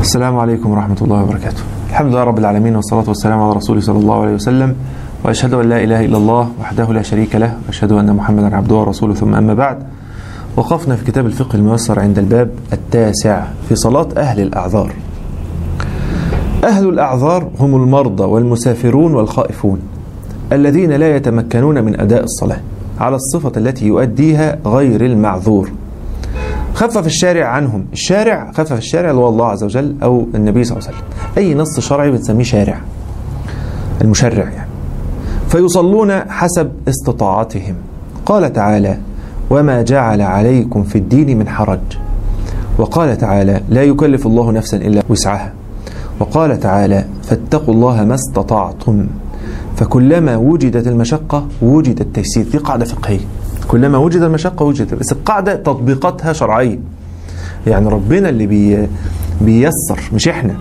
السلام عليكم ورحمة الله وبركاته الحمد لله رب العالمين والصلاة والسلام على رسوله صلى الله عليه وسلم وأشهد أن لا إله إلا الله وحده لا شريك له وأشهد أن محمدا عبده ورسوله ثم أما بعد وقفنا في كتاب الفقه الميسر عند الباب التاسع في صلاة أهل الأعذار أهل الأعذار هم المرضى والمسافرون والخائفون الذين لا يتمكنون من أداء الصلاة على الصفة التي يؤديها غير المعذور خفف الشارع عنهم الشارع خفف الشارع اللي هو الله عز وجل أو النبي صلى الله عليه وسلم أي نص شرعي بنسميه شارع المشرع يعني فيصلون حسب استطاعتهم قال تعالى وما جعل عليكم في الدين من حرج وقال تعالى لا يكلف الله نفسا إلا وسعها وقال تعالى فاتقوا الله ما استطعتم فكلما وجدت المشقة وجد التيسير دي قاعدة فقهية كلما وجد المشقة وجد بس القاعدة تطبيقاتها شرعية يعني ربنا اللي بي بيسر مش احنا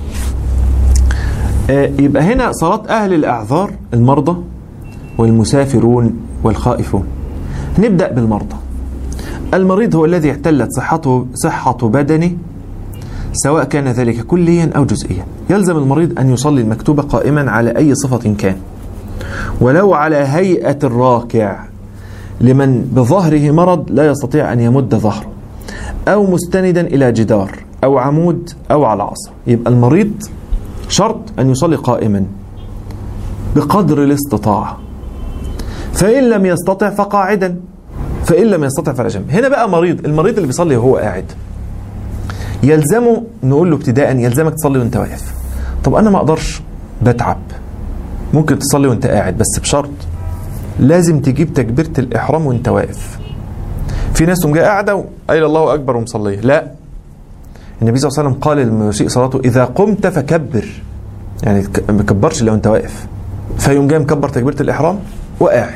آه يبقى هنا صلاة أهل الأعذار المرضى والمسافرون والخائفون نبدأ بالمرضى المريض هو الذي اعتلت صحته صحة بدنه سواء كان ذلك كليا أو جزئيا يلزم المريض أن يصلي المكتوبة قائما على أي صفة كان ولو على هيئة الراكع لمن بظهره مرض لا يستطيع أن يمد ظهره أو مستندا إلى جدار أو عمود أو على عصا يبقى المريض شرط أن يصلي قائما بقدر الاستطاعة فإن لم يستطع فقاعدا فإن لم يستطع فعلى جنب هنا بقى مريض المريض اللي بيصلي وهو قاعد يلزمه نقول له ابتداء يلزمك تصلي وانت واقف طب انا ما اقدرش بتعب ممكن تصلي وانت قاعد بس بشرط لازم تجيب تكبيرة الإحرام وانت واقف في ناس تقوم جايه قاعدة وقايله الله أكبر ومصلية لا النبي صلى الله عليه وسلم قال للمسيء صلاته إذا قمت فكبر يعني ما تكبرش لو انت واقف فيقوم جاي مكبر تكبيرة الإحرام وقاعد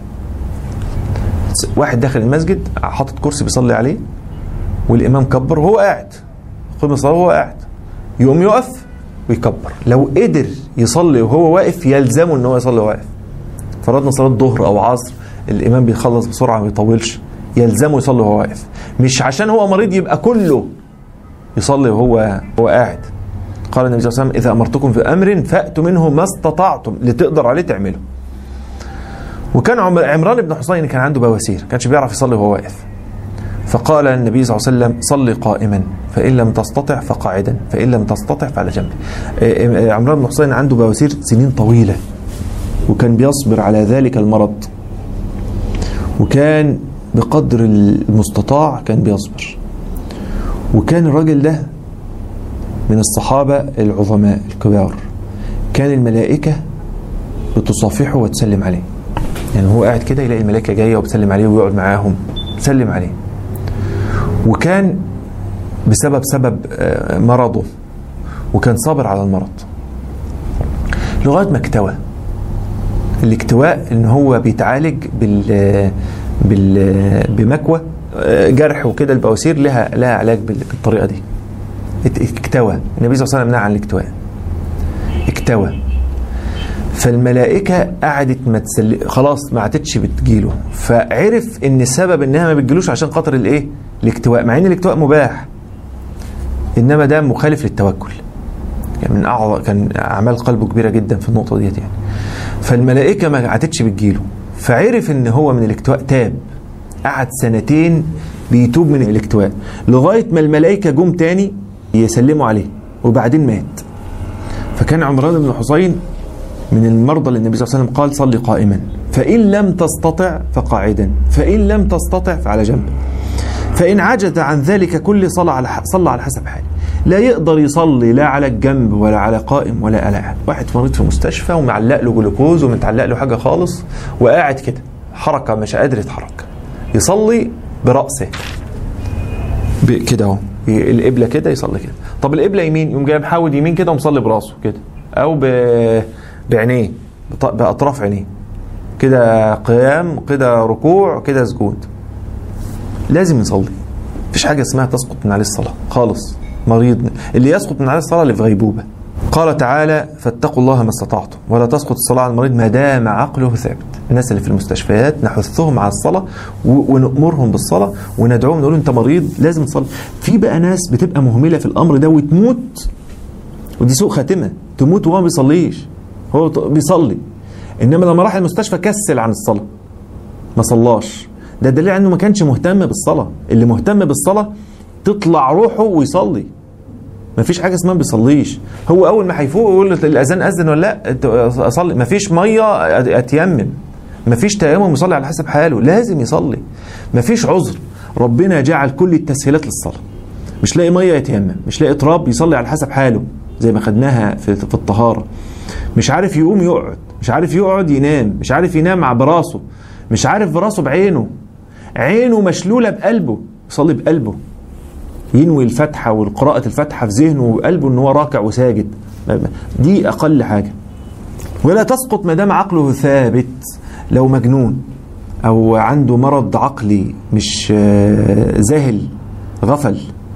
واحد داخل المسجد حاطط كرسي بيصلي عليه والإمام كبر وهو قاعد قيم الصلاة وهو قاعد يقوم يقف ويكبر لو قدر يصلي وهو واقف يلزمه ان هو يصلي وهو واقف فرضنا صلاة ظهر أو عصر الإمام بيخلص بسرعة ما يطولش يلزمه يصلي وهو واقف مش عشان هو مريض يبقى كله يصلي وهو هو قاعد قال النبي صلى الله عليه وسلم إذا أمرتكم في أمر فأتوا منه ما استطعتم اللي تقدر عليه تعمله وكان عمران بن حصين كان عنده بواسير كانش بيعرف يصلي وهو واقف فقال النبي صلى الله عليه وسلم صل قائما فإن لم تستطع فقاعدا فإن لم تستطع فعلى جنب عمران بن حصين عنده بواسير سنين طويلة وكان بيصبر على ذلك المرض وكان بقدر المستطاع كان بيصبر وكان الراجل ده من الصحابة العظماء الكبار كان الملائكة بتصافحه وتسلم عليه يعني هو قاعد كده يلاقي الملائكة جاية وبتسلم عليه ويقعد معاهم تسلم عليه وكان بسبب سبب مرضه وكان صابر على المرض لغايه ما اكتوى الاكتواء ان هو بيتعالج بال بال بمكوى جرح وكده البواسير لها لها علاج بالطريقه دي اكتوى النبي صلى الله عليه وسلم نهى عن الاكتواء اكتوى فالملائكه قعدت ما تسل... خلاص ما عادتش بتجيله فعرف ان السبب انها ما بتجيلوش عشان خاطر الايه الاكتواء مع ان الاكتواء مباح انما ده مخالف للتوكل يعني من اعظم كان اعمال قلبه كبيره جدا في النقطه ديت يعني فالملائكه ما عادتش بتجيله فعرف ان هو من الاكتواء تاب قعد سنتين بيتوب من الاكتواء لغايه ما الملائكه جم تاني يسلموا عليه وبعدين مات فكان عمران بن حصين من المرضى اللي النبي صلى الله عليه وسلم قال صلي قائما فإن لم تستطع فقاعدا فإن لم تستطع فعلى جنب فإن عجز عن ذلك كله صلى على صلى على حسب حاله لا يقدر يصلي لا على الجنب ولا على قائم ولا على قاعد واحد مريض في مستشفى ومعلق له جلوكوز ومتعلق له حاجة خالص وقاعد كده حركة مش قادر يتحرك يصلي برأسه كده اهو القبلة كده يصلي كده طب القبلة يمين يقوم جاي محاول يمين كده ومصلي براسه كده أو ب... بعينيه بأطراف عينيه كده قيام كده ركوع كده سجود لازم يصلي مفيش حاجة اسمها تسقط من عليه الصلاة خالص مريض اللي يسقط من عليه الصلاة اللي في غيبوبة قال تعالى فاتقوا الله ما استطعتم ولا تسقط الصلاة على المريض ما دام عقله ثابت الناس اللي في المستشفيات نحثهم على الصلاة و- ونأمرهم بالصلاة وندعوهم نقول انت مريض لازم تصلي في بقى ناس بتبقى مهملة في الأمر ده وتموت ودي سوء خاتمة تموت وهو ما بيصليش هو ط- بيصلي إنما لما راح المستشفى كسل عن الصلاة ما صلاش ده دليل انه ما كانش مهتم بالصلاة اللي مهتم بالصلاة تطلع روحه ويصلي ما فيش حاجه اسمها ما بيصليش هو اول ما هيفوق يقول له الاذان اذن ولا لا أنت اصلي ما فيش ميه اتيمم ما فيش تيمم يصلي على حسب حاله لازم يصلي ما فيش عذر ربنا جعل كل التسهيلات للصلاه مش لاقي ميه يتيمم مش لاقي تراب يصلي على حسب حاله زي ما خدناها في, في الطهاره مش عارف يقوم يقعد مش عارف يقعد ينام مش عارف ينام براسه مش عارف براسه بعينه عينه مشلوله بقلبه يصلي بقلبه ينوي الفتحة والقراءة الفتحة في ذهنه وقلبه ان هو راكع وساجد دي اقل حاجة ولا تسقط ما دام عقله ثابت لو مجنون او عنده مرض عقلي مش آه، ذاهل غفل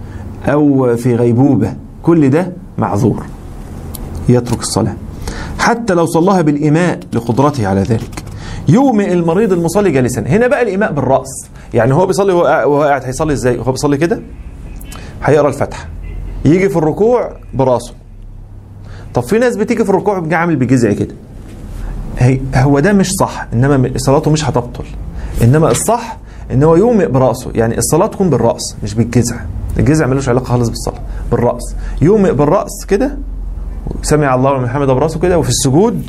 او في غيبوبة كل ده معذور يترك الصلاة حتى لو صلاها بالإيماء لقدرته على ذلك يومئ المريض المصلي جالسا هنا بقى الإيماء بالرأس يعني هو بيصلي وهو قاعد- وهو قاعد هيصلي ازاي هو بيصلي كده هيقرا الفاتحه يجي في الركوع براسه طب في ناس بتيجي في الركوع بيجي عامل بجذع كده هي هو ده مش صح انما م- صلاته مش هتبطل انما الصح ان هو يومئ براسه يعني الصلاه تكون بالراس مش بالجذع الجذع ملوش علاقه خالص بالصلاه بالراس يومئ بالراس كده سمع الله لمن حمده براسه كده وفي السجود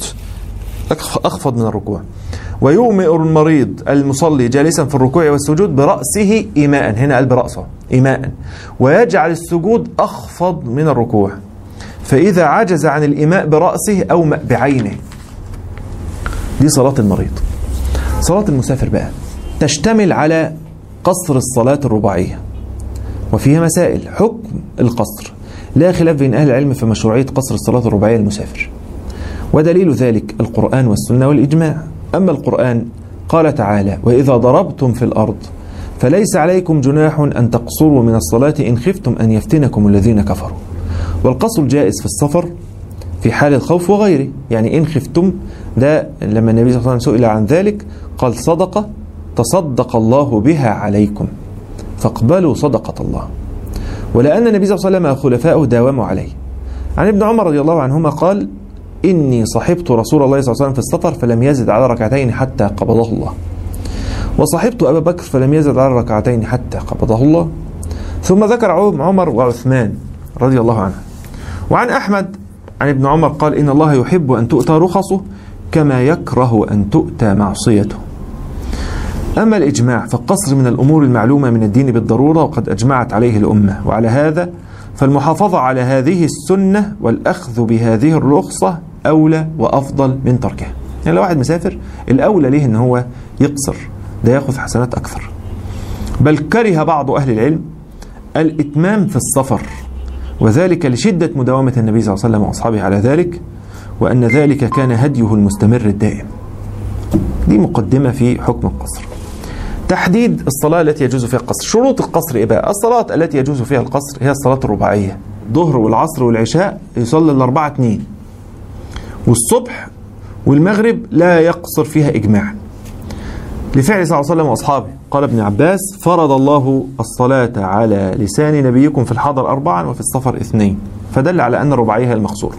أخ- اخفض من الركوع ويومئ المريض المصلي جالسا في الركوع والسجود برأسه إيماء هنا قال برأسه إيماء ويجعل السجود أخفض من الركوع فإذا عجز عن الإيماء برأسه أومأ بعينه دي صلاة المريض صلاة المسافر بقى تشتمل على قصر الصلاة الرباعية وفيها مسائل حكم القصر لا خلاف بين أهل العلم في مشروعية قصر الصلاة الرباعية للمسافر ودليل ذلك القرآن والسنة والإجماع أما القرآن قال تعالى وإذا ضربتم في الأرض فليس عليكم جناح أن تقصروا من الصلاة إن خفتم أن يفتنكم الذين كفروا والقصر جائز في السفر في حال الخوف وغيره يعني إن خفتم ده لما النبي صلى الله عليه وسلم سئل عن ذلك قال صدقة تصدق الله بها عليكم فاقبلوا صدقة الله ولأن النبي صلى الله عليه وسلم وخلفائه داوموا عليه عن ابن عمر رضي الله عنهما قال إني صحبت رسول الله صلى الله عليه وسلم في السفر فلم يزد على ركعتين حتى قبضه الله وصحبت أبا بكر فلم يزد على ركعتين حتى قبضه الله ثم ذكر عمر وعثمان رضي الله عنه وعن أحمد عن ابن عمر قال إن الله يحب أن تؤتى رخصه كما يكره أن تؤتى معصيته أما الإجماع فالقصر من الأمور المعلومة من الدين بالضرورة وقد أجمعت عليه الأمة وعلى هذا فالمحافظة على هذه السنة والأخذ بهذه الرخصة أولى وأفضل من تركها يعني لو واحد مسافر الأولى ليه أن هو يقصر ده ياخذ حسنات أكثر بل كره بعض أهل العلم الإتمام في السفر وذلك لشدة مداومة النبي صلى الله عليه وسلم وأصحابه على ذلك وأن ذلك كان هديه المستمر الدائم دي مقدمة في حكم القصر تحديد الصلاة التي يجوز فيها القصر شروط القصر إيه بقى الصلاة التي يجوز فيها القصر هي الصلاة الرباعية الظهر والعصر والعشاء يصلي الأربعة اتنين والصبح والمغرب لا يقصر فيها إجماعا لفعل صلى الله عليه وسلم وأصحابه قال ابن عباس فرض الله الصلاة على لسان نبيكم في الحضر أربعا وفي السفر اثنين فدل على أن الرباعية هي المقصورة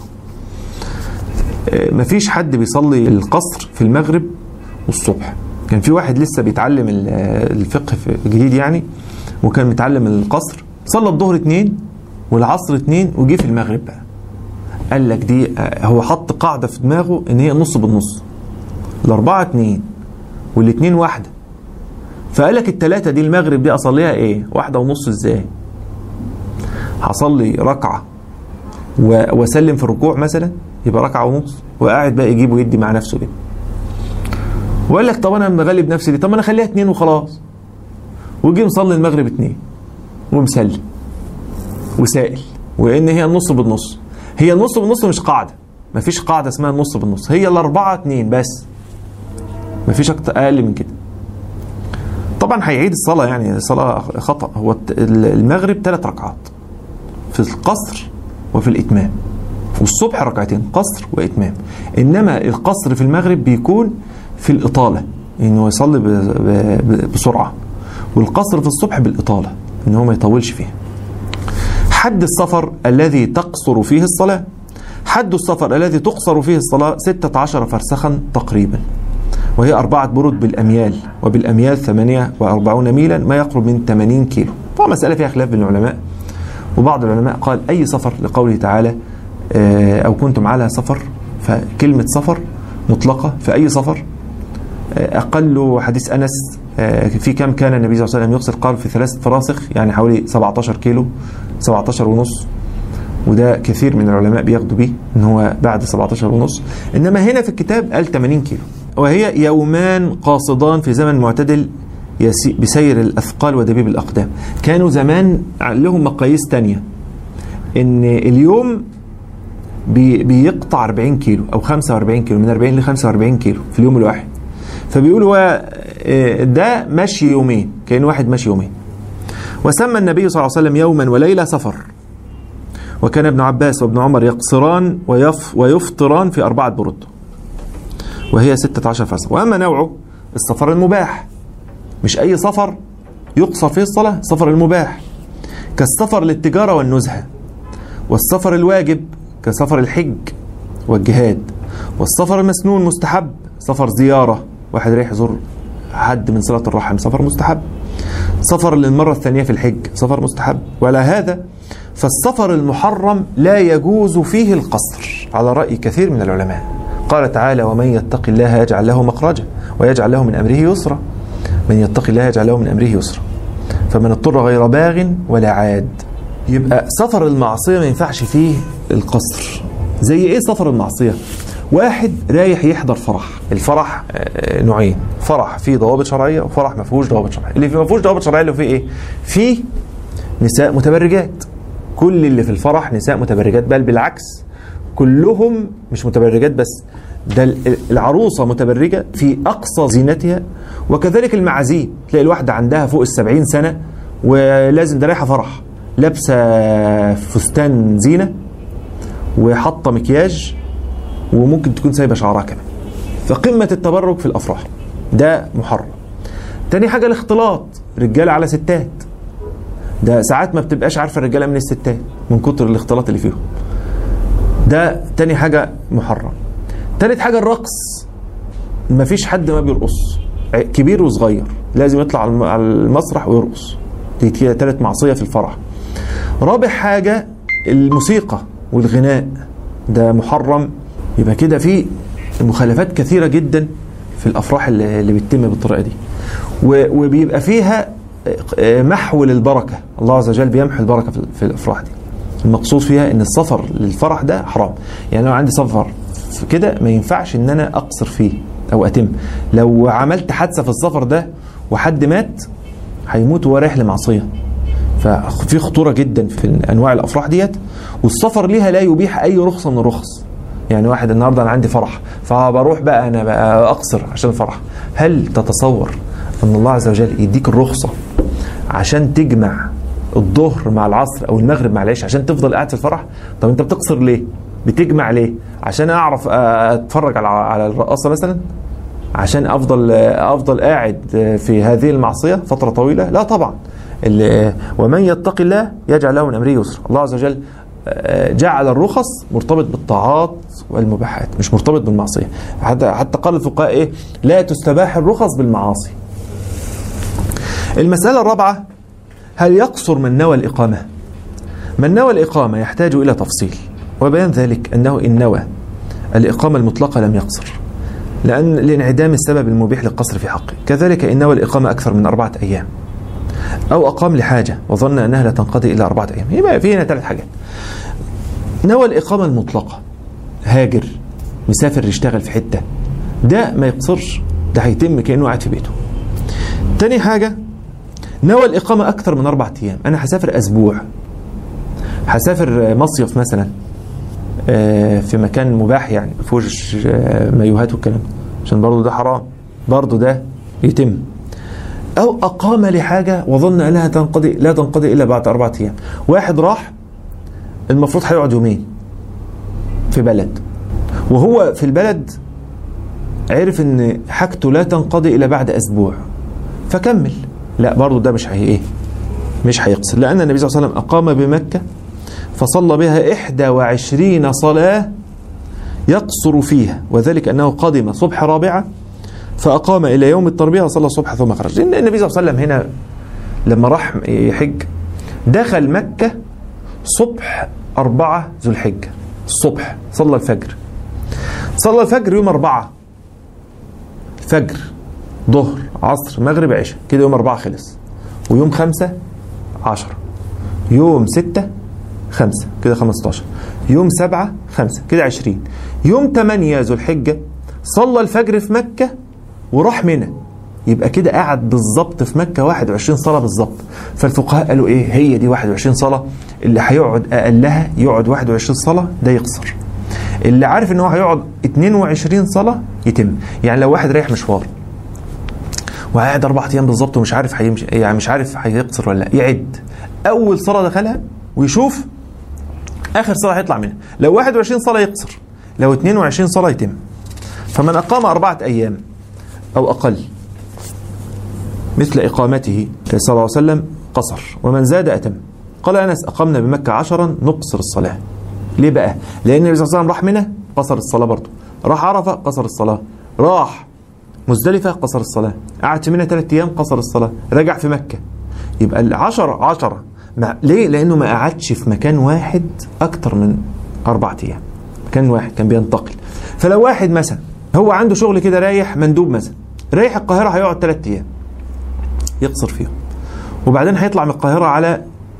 مفيش حد بيصلي القصر في المغرب والصبح كان في واحد لسه بيتعلم الفقه جديد يعني وكان متعلم القصر صلى الظهر اتنين والعصر اتنين وجي في المغرب بقى قال لك دي هو حط قاعدة في دماغه ان هي نص بالنص الاربعة اتنين والاتنين واحدة فقال لك التلاتة دي المغرب دي اصليها ايه واحدة ونص ازاي هصلي ركعة واسلم في الركوع مثلا يبقى ركعة ونص وقاعد بقى يجيب ويدي مع نفسه كده وقال لك طب انا مغلب نفسي دي طب انا اخليها اتنين وخلاص ويجي مصلي المغرب اتنين ومسلم وسائل وان هي النص بالنص هي النص بالنص مش قاعده مفيش قاعده اسمها النص بالنص هي الاربعه اتنين بس مفيش اكتر اقل من كده طبعا هيعيد الصلاه يعني الصلاه خطا هو المغرب ثلاث ركعات في القصر وفي الاتمام والصبح ركعتين قصر وإتمام إنما القصر في المغرب بيكون في الإطالة إنه يصلي ب- ب- بسرعة والقصر في الصبح بالإطالة إن هو ما يطولش فيه حد السفر الذي تقصر فيه الصلاة حد السفر الذي تقصر فيه الصلاة 16 فرسخا تقريبا وهي أربعة برد بالأميال وبالأميال 48 ميلا ما يقرب من 80 كيلو طبعا مسألة فيها خلاف بين العلماء وبعض العلماء قال أي سفر لقوله تعالى آه، أو كنتم على سفر فكلمة سفر مطلقة في أي سفر آه، أقل حديث أنس آه، في كم كان النبي صلى الله عليه وسلم يقصر قال في ثلاثة فراسخ يعني حوالي 17 كيلو 17 ونص وده كثير من العلماء بياخدوا بيه ان هو بعد 17 ونص انما هنا في الكتاب قال 80 كيلو وهي يومان قاصدان في زمن معتدل يسي- بسير الاثقال ودبيب الاقدام كانوا زمان لهم مقاييس تانية ان اليوم بي بيقطع 40 كيلو او 45 كيلو من 40 ل 45 كيلو في اليوم الواحد فبيقولوا هو آه، ده مشي يومين كان واحد ماشي يومين وسمى النبي صلى الله عليه وسلم يوما وليله سفر وكان ابن عباس وابن عمر يقصران ويف ويفطران في أربعة برد وهي 16 فرسخ وأما نوعه السفر المباح مش أي سفر يقصر فيه الصلاة سفر المباح كالسفر للتجارة والنزهة والسفر الواجب كسفر الحج والجهاد والسفر المسنون مستحب سفر زيارة واحد رايح يزور حد من صلة الرحم سفر مستحب سفر للمرة الثانية في الحج سفر مستحب وعلى هذا فالسفر المحرم لا يجوز فيه القصر على رأي كثير من العلماء قال تعالى ومن يتق الله يجعل له مخرجا ويجعل له من أمره يسرا من يتق الله يجعل له من أمره يسرا فمن اضطر غير باغ ولا عاد يبقى سفر المعصية ما ينفعش فيه القصر زي ايه سفر المعصية واحد رايح يحضر فرح الفرح آه، نوعين فرح فيه ضوابط شرعية وفرح ما فيهوش ضوابط شرعية اللي فيه ما فيهوش ضوابط شرعية اللي فيه ايه فيه نساء متبرجات كل اللي في الفرح نساء متبرجات بل بالعكس كلهم مش متبرجات بس ده ال- العروسة متبرجة في أقصى زينتها وكذلك المعازيم تلاقي الواحدة عندها فوق السبعين سنة ولازم ده رايحة فرح لابسة فستان زينة وحاطة مكياج وممكن تكون سايبة شعرها كمان فقمة التبرج في الأفراح ده محرم تاني حاجة الاختلاط رجالة على ستات ده ساعات ما بتبقاش عارفة الرجالة من الستات من كتر الاختلاط اللي فيهم ده تاني حاجة محرم تالت حاجة الرقص مفيش حد ما بيرقص ع- كبير وصغير لازم يطلع على الم- على المسرح ويرقص دي كده تالت معصية في الفرح رابع حاجة الموسيقى والغناء ده محرم يبقى كده في مخالفات كثيرة جدا في الأفراح اللي اللي بتتم بالطريقة دي و- وبيبقى فيها آه، محو للبركة الله عز وجل بيمحو البركة في- في الأفراح دي المقصود فيها ان السفر للفرح ده حرام يعني لو عندي سفر في كده ما ينفعش ان انا اقصر فيه او اتم لو عملت حادثه في السفر ده وحد مات هيموت وهو رايح لمعصيه ففي خطوره جدا في انواع الافراح ديت والسفر ليها لا يبيح اي رخصه من الرخص يعني واحد النهارده انا عندي فرح فبروح بقى انا بقى اقصر عشان الفرح هل تتصور ان الله عز وجل يديك الرخصه عشان تجمع الظهر مع العصر او المغرب مع العشاء عشان تفضل قاعد في الفرح طب انت بتقصر ليه بتجمع ليه عشان اعرف اتفرج على على الرقاصه مثلا عشان افضل افضل قاعد في هذه المعصيه فتره طويله لا طبعا اللي- ومن يتق الله يجعل له من امره يسرا الله عز وجل جعل الرخص مرتبط بالطاعات والمباحات مش مرتبط بالمعصيه حتى حتى قال الفقهاء ايه لا تستباح الرخص بالمعاصي المساله الرابعه هل يقصر من نوى الإقامة؟ من نوى الإقامة يحتاج إلى تفصيل وبيان ذلك أنه إن نوى الإقامة المطلقة لم يقصر لأن لانعدام السبب المبيح للقصر في حقه كذلك إن نوى الإقامة أكثر من أربعة أيام أو أقام لحاجة وظن أنها لا تنقضي إلى أربعة أيام يبقى في هنا ثلاث حاجات نوى الإقامة المطلقة هاجر مسافر يشتغل في حتة ده ما يقصرش ده هيتم كأنه قاعد في بيته تاني حاجة نوى الإقامة أكثر من أربعة أيام أنا هسافر أسبوع هسافر مصيف مثلا آه، في مكان مباح يعني ما فيهوش آه، مايوهات والكلام ده عشان برضه ده حرام برضه ده يتم أو أقام لحاجة وظن أنها تنقضي لا تنقضي إلا بعد أربعة أيام واحد راح المفروض هيقعد يومين في بلد وهو في البلد عرف ان حاجته لا تنقضي الا بعد اسبوع فكمل لا برضه ده مش هي ايه مش هيقصر لان النبي صلى الله عليه وسلم اقام بمكه فصلى بها 21 صلاه يقصر فيها وذلك انه قدم صبح رابعه فاقام الى يوم التربيه وصلى الصبح ثم خرج لان النبي صلى الله عليه وسلم هنا لما راح يحج دخل مكه صبح أربعة ذو الحجة الصبح صلى الفجر صلى الفجر يوم أربعة فجر ظهر عصر مغرب عشاء كده يوم أربعة خلص ويوم خمسة عشرة يوم ستة خمسة كده خمستاشر يوم سبعة خمسة كده عشرين يوم تمانية ذو الحجة صلى الفجر في مكة وراح منى يبقى كده قاعد بالظبط في مكة 21 صلاة بالظبط فالفقهاء قالوا ايه هي دي 21 صلاة اللي هيقعد اقلها يقعد 21 صلاة ده يقصر اللي عارف ان هو هيقعد 22 صلاة يتم يعني لو واحد رايح مشوار وقاعد اربع ايام بالظبط ومش عارف هيمشي يعني مش عارف هيقصر ولا لا يعد اول صلاة دخلها ويشوف اخر صلاة هيطلع منها لو 21 صلاة يقصر لو 22 صلاة يتم فمن اقام اربعة ايام او اقل مثل إقامته صلى الله عليه وسلم قصر ومن زاد أتم قال أنس أقمنا بمكة عشرا نقصر الصلاة ليه بقى؟ لأن النبي صلى الله عليه وسلم راح منى قصر الصلاة برضه راح عرفة قصر الصلاة راح مزدلفة قصر الصلاة قعد في منى ثلاث أيام قصر الصلاة رجع في مكة يبقى العشرة عشرة مع ليه؟ لأنه ما قعدش في مكان واحد أكتر من أربعة أيام مكان واحد كان بينتقل فلو واحد مثلا هو عنده شغل كده رايح مندوب مثلا رايح القاهرة هيقعد ثلاث أيام يقصر فيهم وبعدين هيطلع من القاهرة على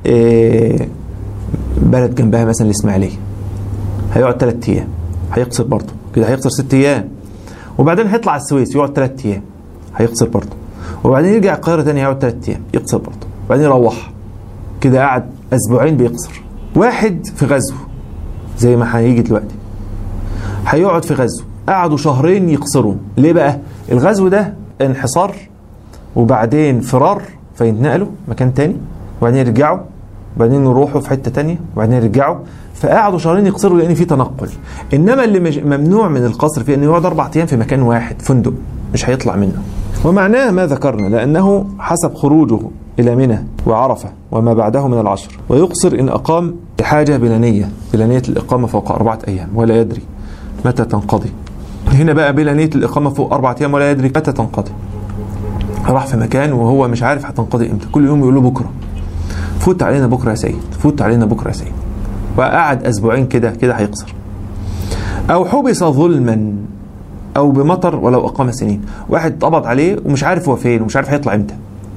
بلد جنبها مثلا الإسماعيلية هيقعد ثلاث أيام هيقصر برضه كده هيقصر ست أيام وبعدين هيطلع على السويس يقعد ثلاث أيام هيقصر برضه وبعدين يرجع القاهرة تاني هيقعد ثلاث أيام يقصر برضه وبعدين يروح كده قعد أسبوعين بيقصر واحد في غزو زي ما هيجي دلوقتي هيقعد في غزو قعدوا شهرين يقصروا ليه بقى الغزو ده انحصار وبعدين فرار فينتقلوا مكان تاني وبعدين يرجعوا وبعدين يروحوا في حته تانية وبعدين يرجعوا فقعدوا شهرين يقصروا لان في تنقل انما اللي مش ممنوع من القصر فيه انه يقعد اربع ايام في مكان واحد فندق مش هيطلع منه ومعناه ما ذكرنا لانه حسب خروجه الى منى وعرفه وما بعده من العشر ويقصر ان اقام بحاجه بلا نيه بلا نيه الاقامه فوق اربعه ايام ولا يدري متى تنقضي هنا بقى بلا نيه الاقامه فوق اربعه ايام ولا يدري متى تنقضي راح في مكان وهو مش عارف هتنقضي امتى كل يوم يقول له بكره فوت علينا بكره يا سيد فوت علينا بكره يا سيد وقعد اسبوعين كده كده هيقصر او حبس ظلما او بمطر ولو اقام سنين واحد اتقبض عليه ومش عارف هو فين ومش عارف هيطلع امتى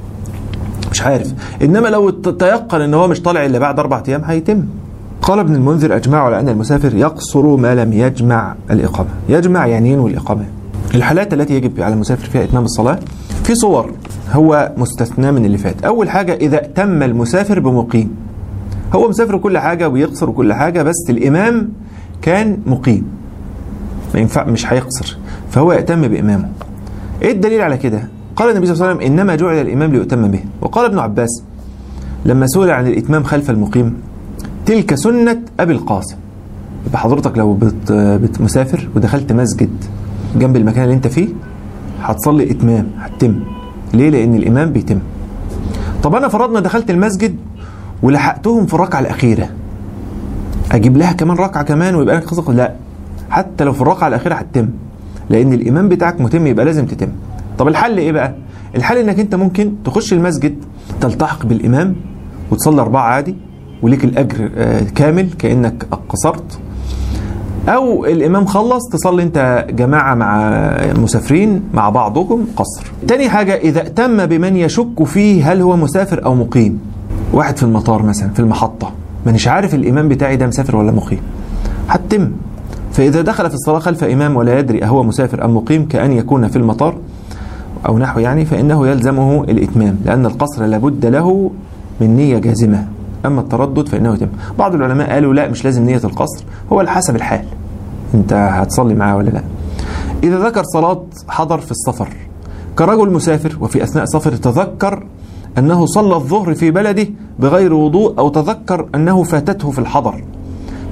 مش عارف انما لو تيقن ان هو مش طالع الا بعد اربع ايام هيتم قال ابن المنذر اجمعوا على ان المسافر يقصر ما لم يجمع الاقامه يجمع يعني ينوي الاقامه الحالات التي يجب على المسافر فيها اتمام الصلاه في صور هو مستثنى من اللي فات اول حاجه اذا تم المسافر بمقيم هو مسافر كل حاجه ويقصر كل حاجه بس الامام كان مقيم ما ينفع مش هيقصر فهو يأتم بإمامه ايه الدليل على كده قال النبي صلى الله عليه وسلم انما جعل الامام ليؤتم به وقال ابن عباس لما سئل عن الاتمام خلف المقيم تلك سنه ابي القاسم يبقى حضرتك لو بت بت مسافر ودخلت مسجد جنب المكان اللي انت فيه هتصلي اتمام هتتم ليه لان الامام بيتم طب انا فرضنا دخلت المسجد ولحقتهم في الركعه الاخيره اجيب لها كمان ركعه كمان ويبقى لك خصق لا حتى لو في الركعه الاخيره هتتم لان الامام بتاعك متم يبقى لازم تتم طب الحل ايه بقى الحل انك انت ممكن تخش المسجد تلتحق بالامام وتصلي اربعه عادي وليك الاجر كامل كانك قصرت او الامام خلص تصلي انت جماعه مع مسافرين مع بعضكم قصر تاني حاجه اذا اتم بمن يشك فيه هل هو مسافر او مقيم واحد في المطار مثلا في المحطه مانيش عارف الامام بتاعي ده مسافر ولا مقيم هتتم فاذا دخل في الصلاه خلف امام ولا يدري اهو مسافر ام مقيم كان يكون في المطار او نحو يعني فانه يلزمه الاتمام لان القصر لابد له من نيه جازمه اما التردد فانه يتم بعض العلماء قالوا لا مش لازم نيه القصر هو على حسب الحال انت هتصلي معاه ولا لا اذا ذكر صلاه حضر في السفر كرجل مسافر وفي اثناء سفر تذكر انه صلى الظهر في بلده بغير وضوء او تذكر انه فاتته في الحضر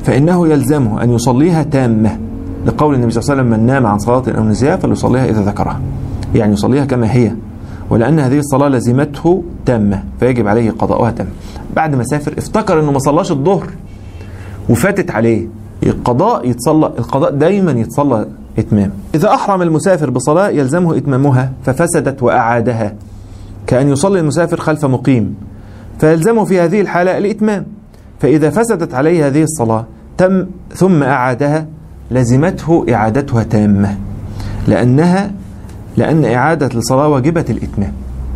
فإنه يلزمه أن يصليها تامة لقول النبي صلى الله عليه وسلم من نام عن صلاة أو نسيها فليصليها إذا ذكرها يعني يصليها كما هي ولأن هذه الصلاة لزمته تامة فيجب عليه قضاؤها تامة بعد ما سافر افتكر أنه ما صلاش الظهر وفاتت عليه القضاء يتصلى القضاء دايما يتصلى إتمام إذا أحرم المسافر بصلاة يلزمه إتمامها ففسدت وأعادها كأن يصلي المسافر خلف مقيم فيلزمه في هذه الحالة الإتمام فإذا فسدت عليه هذه الصلاة تم ثم أعادها لزمته إعادتها تامة لأنها لأن إعادة الصلاة واجبة الإتمام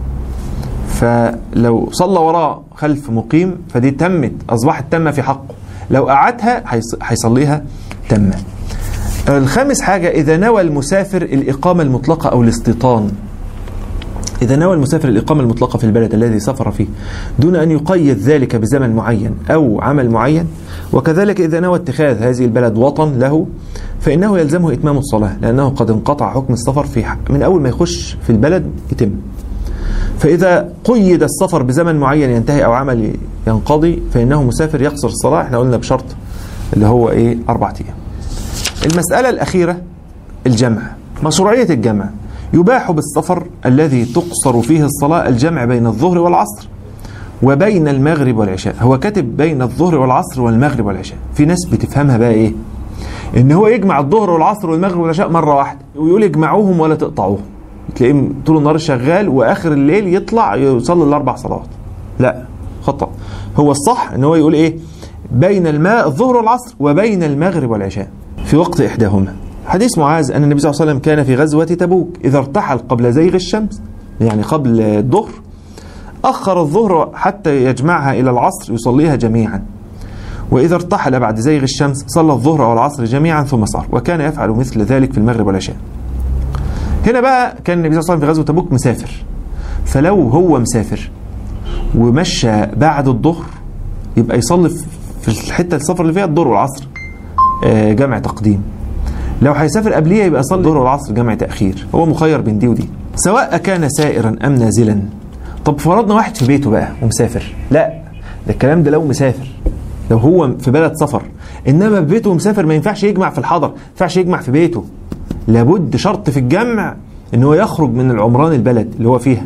فلو صلى وراء خلف مقيم فدي تمت أصبحت تامة في حقه لو أعادها هيصليها تامة الخامس حاجة إذا نوى المسافر الإقامة المطلقة أو الاستيطان إذا نوى المسافر الإقامة المطلقة في البلد الذي سافر فيه دون أن يقيد ذلك بزمن معين أو عمل معين وكذلك إذا نوى اتخاذ هذه البلد وطن له فإنه يلزمه إتمام الصلاة لأنه قد انقطع حكم السفر في من أول ما يخش في البلد يتم فإذا قيد السفر بزمن معين ينتهي أو عمل ينقضي فإنه مسافر يقصر الصلاة احنا قلنا بشرط اللي هو إيه أربعة أيام المسألة الأخيرة الجمع مشروعية الجمع يباح بالسفر الذي تقصر فيه الصلاة الجمع بين الظهر والعصر وبين المغرب والعشاء هو كاتب بين الظهر والعصر والمغرب والعشاء في ناس بتفهمها بقى ايه ان هو يجمع الظهر والعصر والمغرب والعشاء مرة واحدة ويقول اجمعوهم ولا تقطعوهم تلاقيه طول النهار شغال واخر الليل يطلع يصلي الاربع صلوات لا خطأ هو الصح ان هو يقول ايه بين الماء الظهر والعصر وبين المغرب والعشاء في وقت احداهما حديث معاذ أن النبي صلى الله عليه وسلم كان في غزوة تبوك إذا ارتحل قبل زيغ الشمس يعني قبل الظهر أخر الظهر حتى يجمعها إلى العصر يصليها جميعا وإذا ارتحل بعد زيغ الشمس صلى الظهر أو العصر جميعا ثم صار وكان يفعل مثل ذلك في المغرب والعشاء هنا بقى كان النبي صلى الله عليه وسلم في غزوة تبوك مسافر فلو هو مسافر ومشى بعد الظهر يبقى يصلي في الحتة السفر اللي فيها الظهر والعصر جمع تقديم لو هيسافر قبليه يبقى يصلي الظهر والعصر جمع تاخير هو مخير بين دي ودي سواء كان سائرا ام نازلا طب فرضنا واحد في بيته بقى ومسافر لا ده الكلام ده لو مسافر لو هو في بلد سفر انما في بيته ومسافر ما ينفعش يجمع في الحضر ما ينفعش يجمع في بيته لابد شرط في الجمع ان هو يخرج من العمران البلد اللي هو فيها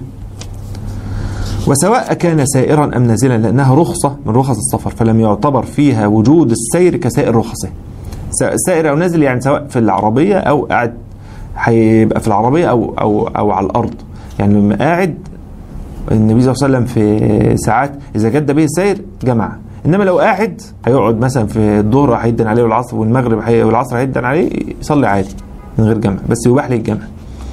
وسواء كان سائرا ام نازلا لانها رخصه من رخص السفر فلم يعتبر فيها وجود السير كسائر رخصه سائر او نازل يعني سواء في العربيه او قاعد هيبقى في العربيه او او او على الارض يعني لما قاعد النبي صلى الله عليه وسلم في ساعات اذا جد به السير جمع انما لو قاعد هيقعد مثلا في الظهر هيدن عليه والعصر والمغرب والعصر هيدن عليه يصلي عادي من غير جمع بس يباح لي الجمع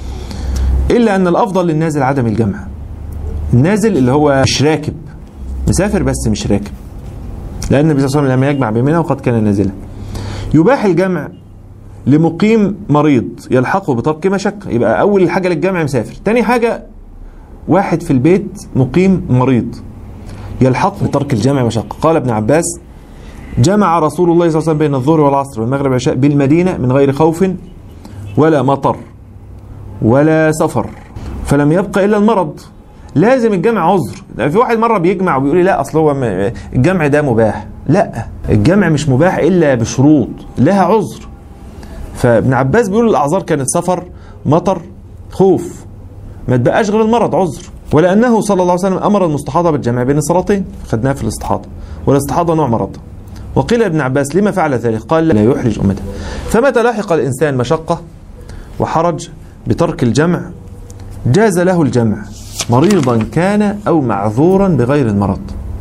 الا ان الافضل للنازل عدم الجمع النازل اللي هو مش راكب مسافر بس مش راكب لان النبي صلى الله عليه وسلم لما يجمع بمنى وقد كان نازلا يباح الجمع لمقيم مريض يلحقه بترك مشقة يبقى أول حاجة للجمع مسافر تاني حاجة واحد في البيت مقيم مريض يلحق بترك الجمع مشقة قال ابن عباس جمع رسول الله صلى الله عليه وسلم بين الظهر والعصر والمغرب والعشاء بالمدينة من غير خوف ولا مطر ولا سفر فلم يبقى إلا المرض لازم الجمع عذر في واحد مرة بيجمع وبيقول لي لا أصل هو الجمع ده مباح لا الجمع مش مباح إلا بشروط لها عذر فابن عباس بيقول الأعذار كانت سفر مطر خوف ما تبقاش غير المرض عذر ولأنه صلى الله عليه وسلم أمر المستحاضة بالجمع بين الصلاتين خدناها في الاستحاضة والاستحاضة نوع مرض وقيل ابن عباس لما فعل ذلك قال لا يحرج أمته فمتى لاحق الإنسان مشقة وحرج بترك الجمع جاز له الجمع مريضا كان أو معذورا بغير المرض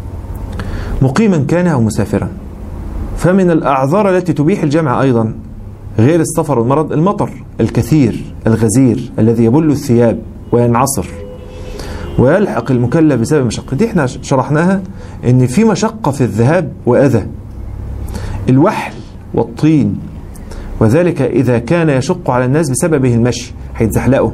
مقيما كان أو مسافرا فمن الأعذار التي تبيح الجمع أيضا غير السفر والمرض المطر الكثير الغزير الذي يبل الثياب وينعصر ويلحق المكلف بسبب مشقة دي احنا شرحناها ان في مشقة في الذهاب وأذى الوحل والطين وذلك إذا كان يشق على الناس بسببه المشي هيتزحلقوا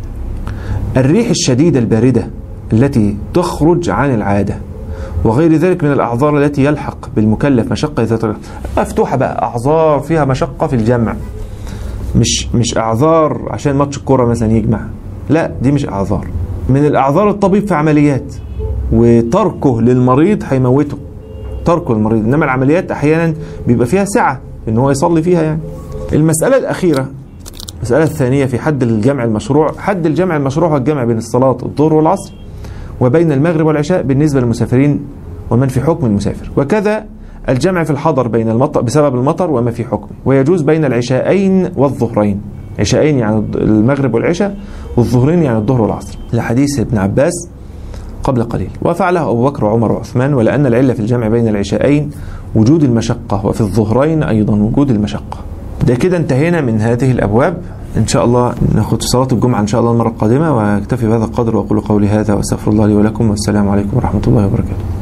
الريح الشديدة الباردة التي تخرج عن العادة وغير ذلك من الأعذار التي يلحق بالمكلف مشقة إذا مفتوحة بقى أعذار فيها مشقة في الجمع مش مش أعذار عشان ماتش الكورة مثلا يجمع لا دي مش أعذار من الأعذار الطبيب في عمليات وتركه للمريض هيموته تركه للمريض انما العمليات احيانا بيبقى فيها سعه ان هو يصلي فيها يعني المساله الاخيره المساله الثانيه في حد الجمع المشروع حد الجمع المشروع هو الجمع بين الصلاه الظهر والعصر وبين المغرب والعشاء بالنسبه للمسافرين ومن في حكم المسافر وكذا الجمع في الحضر بين المطر بسبب المطر وما في حكمه ويجوز بين العشاءين والظهرين عشاءين يعني المغرب والعشاء والظهرين يعني الظهر والعصر لحديث ابن عباس قبل قليل وفعله أبو بكر وعمر وعثمان ولأن العلة في الجمع بين العشاءين وجود المشقة وفي الظهرين أيضا وجود المشقة ده كده انتهينا من هذه الأبواب إن شاء الله ناخد صلاة الجمعة إن شاء الله المرة القادمة وأكتفي بهذا القدر وأقول قولي هذا وأستغفر الله لي ولكم والسلام عليكم ورحمة الله وبركاته